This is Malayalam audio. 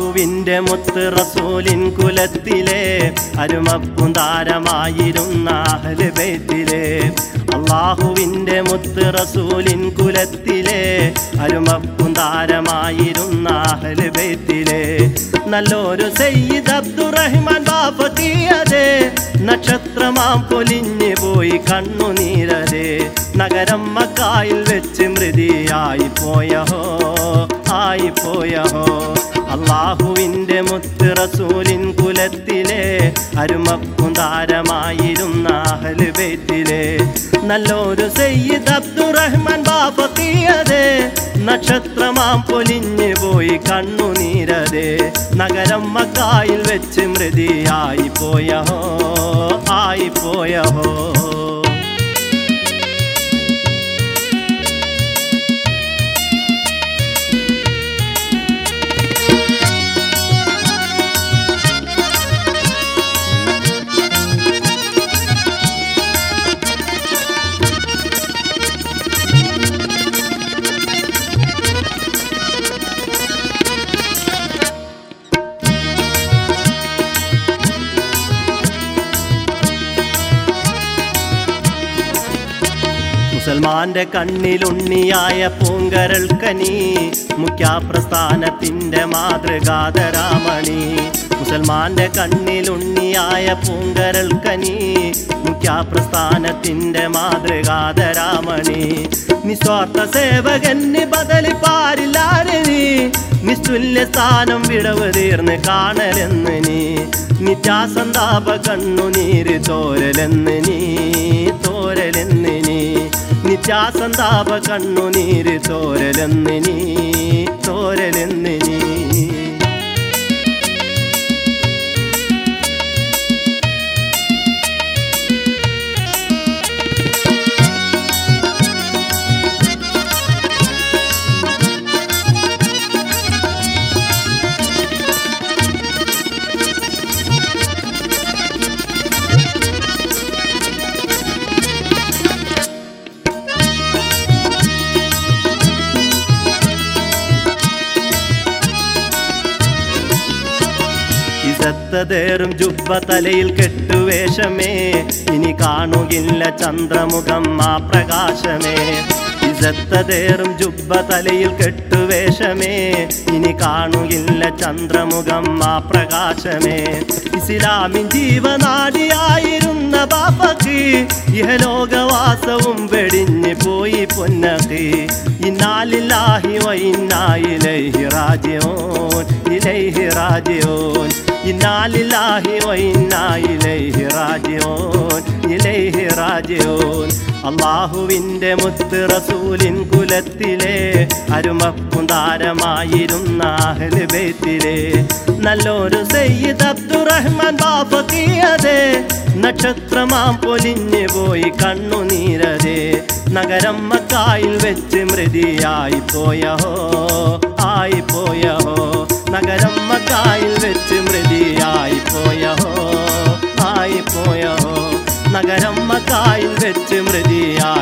അള്ളാഹുവിൻ്റെ മുത്ത് റസൂലിൻ കുലത്തിലെ അരുമപ്പുന്താരമായിരുന്ന അഹ്ല് ബൈത്തിലെ അള്ളാഹുവിൻ്റെ മുത്ത് റസൂലിൻ കുലത്തിലെ അരുമപ്പുന്താരമായിരുന്ന അഹ്ല് ബൈത്തിലെ നല്ലൊരു സയ്യിദ് അബ്ദുറഹ്മാൻ ബാപ്പത്തിയതേ നക്ഷത്രമാം പൊലിഞ്ഞു പോയി കണ്ണുനീരതേ നഗരം മക്കായിൽ വെച്ച് മൃതിയായി പോയഹോ ആയി പോയഹോ അള്ളാഹുവിൻ്റെ മുത്ത് റസൂലിൻ കുലത്തിലെ അരുമപ്പുന്താരമായിരുന്ന അഹ്ല് ബൈത്തിലെ നല്ലൊരു സയ്യിദ് അബ്ദുറഹ്മാൻ ബാപ്പത്തിയതേ നക്ഷത്രമാം പൊലിഞ്ഞു പോയി കണ്ണുനീരതേ നഗരം മക്കായിൽ വെച്ച് മൃതിയായി പോയഹോ ആയി പോയഹോ മുസൽമാന്റെ കണ്ണിലുണ്ണിയായ പൂങ്കരൾ കനി മുഖ്യാപ്രസ്ഥാനത്തിന്റെ മാതൃകാതരാമണി മുസൽമാന്റെ കണ്ണിലുണ്ണിയായ പൂങ്കരൾ കനി മുഖ്യാപ്രസ്ഥാനത്തിന്റെ മാതൃകാതരാമണി നിസ്വാർത്ഥ സേവകന് ബദലി പാരില്ലാരനി നിസ്തുല്യ സ്ഥാനം വിടവ് തീർന്ന് കാണലെന്ന് നീ നിത്യാസന്താപ കണ്ണുനീര് തോരലെന്ന് നീ തോരലെന്ന് നീ നിത്യാസന്താപ കണ്ണുനീര് തോരലെന്ന് നീ തോരലെന്ന് നീ ഇസത്തതേറും ജുബ്ബ തലയിൽ കെട്ടുവേഷമേ ഇനി കാണുകില്ല ചന്ദ്രമുഖം ആ പ്രകാശമേ ഇസത്തതേറും ജുബ്ബ തലയിൽ കെട്ടുവേഷമേ ഇനി കാണുകില്ല ചന്ദ്രമുഖം ആ പ്രകാശമേ ഇസ്ലാമിൻ ജീവനാടിയായിരുന്ന ബാപ്പക്ക് ഇഹലോകവാസവും വെടിഞ്ഞ് പോയി പൊന്നക്ക് ഇന്നാലില്ലാഹി വൈന്നായിലൈഹി റാജിയോൻ ഇലൈഹി റാജിയോൻ ഇന്നാലില്ലാഹി വൈന്നായിലൈഹി റാജിയോൻ ഇലൈഹി റാജിയോൻ അള്ളാഹുവിൻ്റെ മുത്ത് റസൂലിൻ കുലത്തിലെ അരുമപ്പുന്താരമായിരുന്ന അഹ്ല് ബൈത്തിലെ നല്ലൊരു സയ്യിദ് അബ്ദുറഹ്മാൻ ബാഫക്കിയതേ നക്ഷത്രമാം പൊലിഞ്ഞു പോയി കണ്ണുനീരതേ നഗരം മക്കായിൽ വെച്ച് മൃതിയായി പോയഹോ ആയി പോയഹോ നഗരം മക്കായിൽ വെച്ച് മൃതിയായി പോയഹോ ആയി പോയഹോ നഗരം മക്കായിൽ വെച്ച് മൃതിയായി